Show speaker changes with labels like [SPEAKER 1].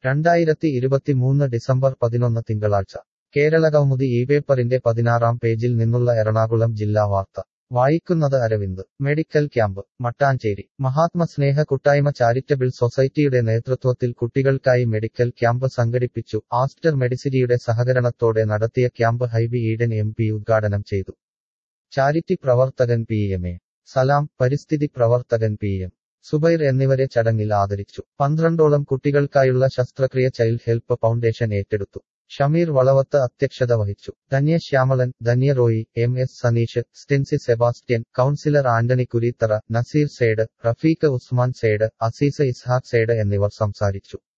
[SPEAKER 1] രണ്ടായിരത്തി ഇരുപത്തിമൂന്ന് ഡിസംബർ പതിനൊന്ന് തിങ്കളാഴ്ച കേരളകൗമുദി ഈ പേപ്പറിന്റെ പതിനാറാം പേജിൽ നിന്നുള്ള എറണാകുളം ജില്ലാ വാർത്ത വായിക്കുന്നത് അരവിന്ദ് മെഡിക്കൽ ക്യാമ്പ് മട്ടാഞ്ചേരി മഹാത്മസ്നേഹ കൂട്ടായ്മ ചാരിറ്റബിൾ സൊസൈറ്റിയുടെ നേതൃത്വത്തിൽ കുട്ടികൾക്കായി മെഡിക്കൽ ക്യാമ്പ് സംഘടിപ്പിച്ചു ആസ്റ്റർ മെഡിസിറ്റിയുടെ സഹകരണത്തോടെ നടത്തിയ camp Hibi Eden M P ഉദ്ഘാടനം ചെയ്തു ചാരിറ്റി പ്രവർത്തകൻ പി എം എ സലാം പരിസ്ഥിതി പ്രവർത്തകൻ പി എം സുബൈർ എന്നിവരെ ചടങ്ങിൽ ആദരിച്ചു പന്ത്രണ്ടോളം കുട്ടികൾക്കായുള്ള ശസ്ത്രക്രിയ ചൈൽഡ് ഹെൽപ്പ് ഫൗണ്ടേഷൻ ഏറ്റെടുത്തു ഷമീർ വളവത്ത് അധ്യക്ഷത വഹിച്ചു Dhanya Shyamalan Dhanya Roy M S Saneesh Stency Sebastian councillor Antony Kureethara Naseer Sait Rafeeq Usman Sait Azeez Ishaq Sait എന്നിവർ സംസാരിച്ചു